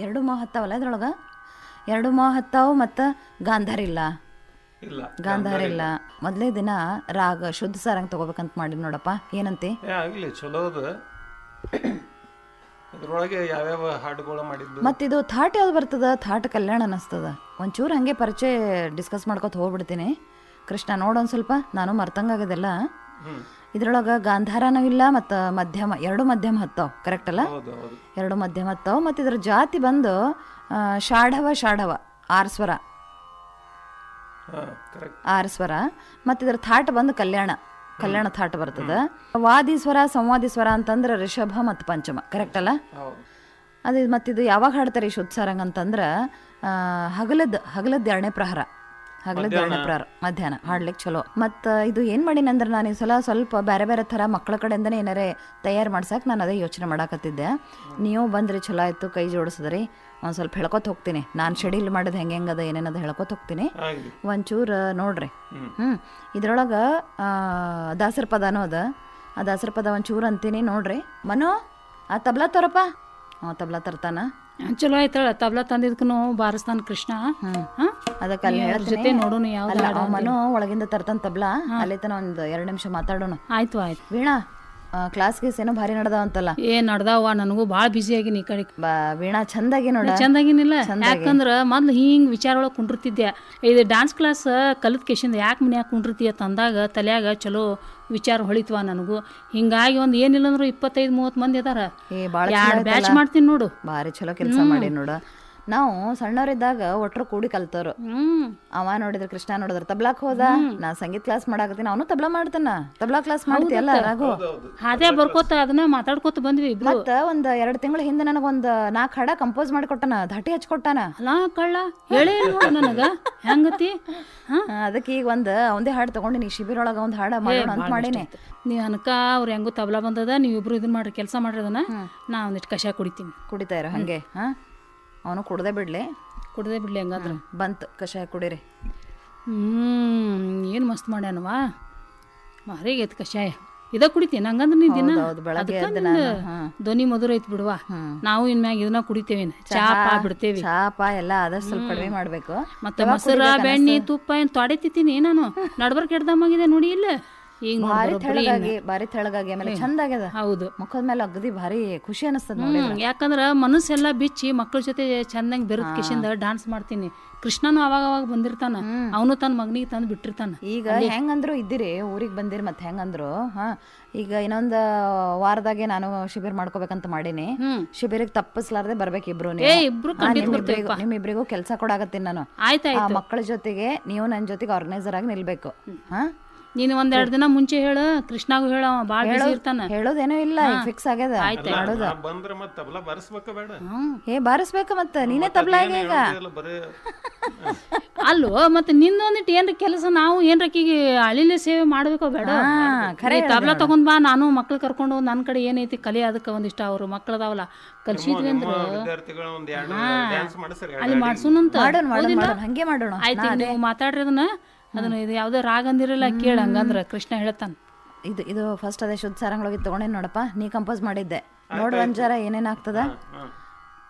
ಎರಡು ಮಾವು ಹತ್ತಾವಲ್ಲ ಇದ್ರೊಳಗೆ ಎರಡು ಮಾವು ಹತ್ತಾವು ಮತ್ತು ಗಾಂಧಾರ ಇಲ್ಲ ಇಲ್ಲ ಗಾಂಧಾರ ಇಲ್ಲ ಮೊದಲೇ ದಿನ ರಾಗ ಶುದ್ಧ ಸಾರಂಗ್ ತಗೋಬೇಕಂತ ಮಾಡಿ ನೋಡಪ್ಪ ಏನಂತಿ ಏ ಆಗ್ಲಿ ಚಲೋ ಅದ ಇದ್ರೊಳಗೆ ಯಾವ್ಯಾವ ಹಾಡುಗಳು ಮಾಡಿದ್ದು ಮತ್ತಿದು ಥಾಟ್ ಯಾವ್ದು ಬರ್ತದ ಥಾಟ್ ಕಲ್ಯಾಣ ಅನ್ನಿಸ್ತದ ಒಂಚೂರು ಹಂಗೆ ಪರಿಚಯ ಡಿಸ್ಕಸ್ ಮಾಡ್ಕೊತ ಹೋಗ್ಬಿಡ್ತೀನಿ ಕೃಷ್ಣ ನೋಡೊಂದು ಸ್ವಲ್ಪ ನಾನು ಮರ್ತಂಗಾಗದೆಲ್ಲ ಹ್ಮ್ ಇದ್ರೊಳಗೆ ಗಾಂಧಾರನೂ ಇಲ್ಲ ಮತ್ತು ಮಧ್ಯಮ ಎರಡು ಮಧ್ಯಮ ಹತ್ತಾವ ಕರೆಕ್ಟ್ ಅಲ್ಲ ಹೌದು ಹೌದು ಎರಡು ಮಧ್ಯಮ ಹತ್ತಾವ ಮತ್ತು ಇದ್ರ ಜಾತಿ ಬಂದು ಆ, ಶಾಢವ ಶಾಢವ ಆರು ಸ್ವರ ಹಾ ಕರೆಕ್ಟ್ ಆರು ಸ್ವರ ಮತ್ತು ಇದ್ರ ಥಾಟ್ ಬಂದು ಕಲ್ಯಾಣ ಕಲ್ಯಾಣ ಥಾಟ್ ಬರ್ತದ ವಾದಿ ಸ್ವರ ಸಂವಾದಿ ಸ್ವರ ಅಂತಂದ್ರೆ ರಿಷಭ ಮತ್ತು ಪಂಚಮ ಕರೆಕ್ಟ್ ಅಲ್ಲ ಹೌದು ಅದು ಮತ್ತಿದು ಯಾವಾಗ ಹಾಡ್ತಾರೆ ಈ ಶುದ್ಧ ಸಾರಂಗ್ ಅಂತಂದ್ರೆ ಆ, ಹಗಲದ್ ಹಗಲದ್ ಎರಡನೇ ಪ್ರಹರ ಹಗಲದ್ ಎರಡನೇ ಪ್ರಹರ ಮಧ್ಯಾಹ್ನ ಹಾಡ್ಲಿಕ್ಕೆ ಚಲೋ ಮತ್ತು ಇದು ಏನು ಮಾಡೀನಿ ಅಂದ್ರೆ ನಾನು ಈ ಸಲ ಸ್ವಲ್ಪ ಬೇರೆ ಬೇರೆ ಥರ ಮಕ್ಕಳ ಕಡೆಯಿಂದನೇ ಏನಾರೇ ತಯಾರು ಮಾಡ್ಸಕ್ಕೆ ನಾನು ಅದೇ ಯೋಚನೆ ಮಾಡಾಕತ್ತಿದ್ದೆ ನೀವು ಬಂದ್ರಿ ಚಲೋ ಆಯಿತು ಕೈ ಜೋಡಿಸಿದ್ರಿ ಒಂದು ಸ್ವಲ್ಪ ಹೇಳ್ಕೊತ ಹೋಗ್ತೀನಿ ನಾನು ಶೆಡ್ಯೂಲ್ ಮಾಡೋದು ಹೆಂಗೆ ಹೆಂಗದ ಏನೇನದ ಹೇಳ್ಕೊತ ಹೋಗ್ತೀನಿ ಆಗ್ಲಿ ಒಂಚೂರು ನೋಡ್ರಿ ಹ್ಞೂ ಇದ್ರೊಳಗೆ ದಾಸರ ಪದನೂ ಅದ ಆ ದಾಸರ ಪದ ಒಂಚೂರು ಅಂತೀನಿ ನೋಡ್ರಿ ಮನು ಆ ತಬ್ಲಾ ತೋರಪ್ಪ ಹ್ಞೂ ತಬ್ಲಾ ತರ್ತಾನ ಚಲೋ ಆಯ್ತಳ ತಬ್ಲಾ ತಂದಿದ್ಕನು ಬಾರಿಸ್ತಾನ ಕೃಷ್ಣ ಹಾ? ಅದಕ್ಕೆ ಅಲ್ಲಿ ಅದ್ರ ಹೇಳ್ತೀನಿ. ಜೊತೆ ನೋಡೋಣ ಯಾವ್ದು ಅಲ್ಲ ಹಾಡು ಅವ ಮನು ಒಳಗಿಂದ ತರ್ತಾನ ತಬ್ಲಾ ಅಲ್ಲಿ ತನ ಒಂದು ಎರಡು ನಿಮಿಷ ಮಾತಾಡೋಣ ಆಯ್ತು ಆಯ್ತು ವೀಣಾ ಕ್ಲಾಸ್ ಗೀಸ್ ಏನೋ ಭಾರಿ ನಡ್ದಾವ ಅಂತಲ್ಲ ಏ ನಡ್ದಾವ ನನಗೂ ಭಾಳ ಬಿಸಿ ಆಗಿನಿ ಈ ಕಡೆ ಬಾ ವೀಣಾ ಚಂದಾಗಿ ನೋಡ ಚಂದಾಗಿನಿಲ್ಲ ಯಾಕಂದ್ರ ಮೊದ್ಲು ಹಿಂಗ್ ವಿಚಾರ ಒಳಗೆ ಕುಂಡಿರ್ತಿದ್ದೆ ಇದು ಡಾನ್ಸ್ ಕ್ಲಾಸ್ ಕಲಿತ ಕೇಶಿಂದ ಯಾಕೆ ಮನ್ಯಾಗ ಕುಂಡಿರ್ತೀಯ ತಂದಾಗ ತಲ್ಯಾಗ ಚಲೋ ವಿಚಾರ ಹೊಳಿತ್ವ ನನಗೂ ಹಿಂಗಾಗಿ ಒಂದ್ ಏನಿಲ್ಲ ಅಂದ್ರು ಇಪ್ಪತ್ತೈದು ಮೂವತ್ತು ಮಂದಿ ಅದಾರ ಏ ಭಾಳ ಎರಡು ಬ್ಯಾಚ್ ಮಾಡ್ತೀನಿ ನೋಡು ಭಾರಿ ಚಲೋ ಕೆಲಸ ಮಾಡಿ ನೋಡ ನಾವು ಸಣ್ಣವರಿದ್ದಾಗ ಒಟ್ರು ಕೂಡಿ ಕಲ್ತವ್ರು ಹ್ಮ್ ಅವ ನೋಡಿದ್ರೆ ಕೃಷ್ಣ ನೋಡಿದ್ರೆ ತಬ್ಲಾಕ್ ಹೋದ ನಾ ಸಂಗೀತ ಕ್ಲಾಸ್ ಮಾಡಾಕತ್ತೀನಿ ಅವನು ತಬ್ಲಾ ಮಾಡ್ತಾನ ತಬ್ಲಾ ಕ್ಲಾಸ್ ಮಾಡ್ತೀಯಲ್ಲ ರಾಘು ಹಾದೇ ಬರ್ಕೋತ ಅದನ್ನ ಮಾತಾಡ್ಕೋತ ಬಂದ್ವಿ ಇಬ್ರು ಮತ್ತ ಒಂದ್ ಎರಡ್ ತಿಂಗಳ ಹಿಂದೆ ನನಗೊಂದ್ ನಾಲ್ಕು ಹಾಡ ಕಂಪೋಸ್ ಮಾಡಿ ಕೊಟ್ಟಾನ ಧಾಟಿ ಹಚ್ಕೊಟ್ಟಾನ ಅಲ್ಲ ಕಳ್ಳ ಹೇಳೇ ನೋಡು ನನಗ ಹೆಂಗತಿ ಹಾ ಆ, ಅದಕ್ಕೆ ಈಗ ಒಂದ್ ಒಂದೇ ಹಾಡು ತಗೊಂಡಿನಿ ಶಿಬಿರ ಒಳಗ ಒಂದ್ ಹಾಡ ಮಾಡೋಣ ಅಂತ ಮಾಡೀನಿ ನೀವು ಅನ್ಕ ಅವ್ರು ಹೆಂಗೂ ತಬ್ಲಾ ಬಂದದ ನೀವು ಇಬ್ರು ಇದನ್ನ ಮಾಡ್ರಿ ಕೆಲಸ ಮಾಡ್ರಿ ಅದನ್ನ ನಾ ಒಂದಿಟ್ಟು ಕಷಾಯ ಕುಡಿತೀನಿ ಕುಡಿತಾ ಇರೋ ಹಂಗೆ ಹಾ ಅವನು ಕುಡ್ದೆ ಬಿಡ್ಲಿ ಕುಡ್ದೇ ಬಿಡ್ಲಿ ಹಂಗಾದ್ರ ಬಂತ್ ಕಷಾಯ ಕುಡೀರಿ ಹ್ಮ್ ಏನು ಮಸ್ತ್ ಮಾಡ್ಯಾನವಾ ಮಾರಿಗೆ ಐತಿ ಕಷಾಯ ಇದ ಕುಡಿತೀನಿ ಹಂಗಂದ್ರ ನೀ ದಿನ ಹೌದು, ಬೆಳಗ್ಗೆ ಅದಕ್ಕ ಎದ್ದು ನಿಂದು ನಾನು, ಹಾ. ಧ್ವನಿ ಮಧುರ ಐತಿ ಬಿಡುವ ನಾವು ಇನ್ಮ್ಯಾಗ ಇದನ್ನ ಕುಡಿತೇವೆ ಚಾ ಪಾ ಬಿಡ್ತೇವಿ ಚಾಪ ಎಲ್ಲ ಆದಷ್ಟು ಸ್ವಲ್ಪ ಕಡಿಮೆ ಮಾಡ್ಬೇಕು ಮತ್ತೆ ಮೊಸರ ಬೆಣ್ಣೆ ತುಪ್ಪ ಏನ್ ತೊಡೆ ತಿಂತೀನಿ ನಾನು ನಡ್ಬರ್ಕ್ ಎಡ್ದಮ್ಮಾಗಿದೆ ನೋಡಿ ಇಲ್ಲ ಈಗ ನೋಡ್ ಭಾರಿ ಬರೋಬ್ಬರಿ ತೆಳಗಾಗಿ ಭಾರಿ ತೆಳಗಾಗಿ ಆಮೇಲೆ ಚಂದ ಆಗ್ಯದ ಹೌದು ಮುಖದ ಮೇಲೆ ಅಗದಿ ಭಾರಿ ಖುಷಿ ಅನಿಸ್ತದ ನೋಡಿ ಹ್ಮ್ ಯಾಕಂದ್ರ ಮನಸ್ಸೆಲ್ಲ ಬಿಚ್ಚಿ ಮಕ್ಕಳ ಜೊತೆ ಚಂದಂಗ್ ಬೆರೆದ ಕಿಶಿಂದ ಡಾನ್ಸ್ ಮಾಡ್ತೀನಿ ಕೃಷ್ಣನು ಅವಾಗ ಅವಾಗ ಬಂದಿರ್ತಾನ ಅವನು ತನ್ನ ಮಗನಿಗೆ ತಂದು ಬಿಟ್ಟಿರ್ತಾನ ಈಗ ಹೆಂಗಂದ್ರು ಇದ್ದೀರಿ ಊರಿಗೆ ಬಂದಿರಿ ಮತ್ತೆ ಹೆಂಗಂದ್ರು ಹಾ ಈಗ ಇನ್ನೊಂದ್ ವಾರದಾಗೆ ನಾನು ಶಿಬಿರ ಮಾಡ್ಕೋಬೇಕಂತ ಮಾಡೀನಿ ಹ್ಮ್ ಶಿಬಿರಕ್ಕೆ ತಪ್ಪಿಸ್ಲಾರ್ದೆ ಬರ್ಬೇಕು ಇಬ್ರು ಏ ಇಬ್ರು ಖಂಡಿತ ನಿಮ್ಮಿಬ್ರಿಗೂ ನಿಮ್ಮಿಬ್ರಿಗೂ ಕೆಲಸ ಕೊಡಾಕತ್ತೀನಿ ನಾನು ಆ ಆಯ್ತಾಯ್ತು ಮಕ್ಕಳ ಜೊತೆಗೆ ನೀವು ನನ್ನ ಜೊತೆಗೆ ಆರ್ಗನೈಸರ್ ಆಗಿ ನಿಲ್ಬೇಕು ಹಾ ನೀನು ಒಂದೆರಡು ದಿನ ಮುಂಚೆ ಹೇಳು ಕೃಷ್ಣಾಗೂ ಹೇಳ ಅವ ಭಾಳ ಬಿಸಿ ಇರ್ತಾನ ಹೇಳೋದೇನೋ ಇಲ್ಲ ಫಿಕ್ಸ್ ಆಗ್ಯದ ಮಾಡೋದ ನಾ ಬಂದ್ರೆ ಮತ್ತೆ ತಬಲ ಬರ್ಸ್ಬೇಕ ಬೇಡ ಏ ಬಾರಿಸ್ಬೇಕು ಮತ್ತೆ ನೀನೇ ತಬ್ಲಾ ಆಗಿ ಈಗ ಎಲ್ಲ ಬರೀ ಅಲ್ಲೋ ಮತ್ತೆ ನಿಂದೊಂದಿಟ್ಟು ಏನ್ರ ಕೆಲಸ ನಾವು ಏನ್ರಕ್ಕಿಗೆ ಅಳಿಲೆ ಸೇವೆ ಮಾಡ್ಬೇಕೋ ಬೇಡ ಖರೆ ಈ ತಬ್ಲಾ ತಗೊಂಡ್ ಬಾ ನಾನು ಮಕ್ಳು ಕರ್ಕೊಂಡು ನನ್ನ ಕಡೆ ಏನೈತಿ ಕಲಿ ಅದಕ್ಕೆ ಒಂದಿಷ್ಟ ಅವ್ರು ಮಕ್ಳದಾವಲ್ಲ ಕಲ್ಸಿದ್ವಿ ನಿಮ್ಮ ಅಂದ್ರ ವಿದ್ಯಾರ್ಥಿಗಳು ಒಂದ್ ಎರಡು ಡ್ಯಾನ್ಸ್ ಮಾಡಿಸ್ರಿ ಅಲ್ಲಿ ಮಾಡ್ಸುನಂತ ಮಾಡೋಣ ಮಾಡೋಣ ಮಾಡೋಣ ಹಂಗೆ ಮಾಡೋಣ ಆಯ್ತು ನೀವು ಮಾತಾಡ್ರಿ ಅದನ್ನ ಅದನ್ನ ಇದು ಯಾವ್ದೋ ರಾಗ ಅಂದಿರಲ್ಲ ಕೇಳ ಹಂಗಂದ್ರ ಕೃಷ್ಣ ಹೇಳ್ತಾನ ಇದು ಇದು ಫಸ್ಟ್ ಅದೇ ಶುದ್ಧ ಸಾರಂಗಳೋಗಿ ತಗೊಂಡೇನು ನೋಡಪ್ಪ ನೀ ಕಂಪೋಸ್ ಮಾಡಿದ್ದೆ ನೋಡು ಒಂದ್ ಜರ ಏನೇನ್ ಆಗ್ತದ ಹಾ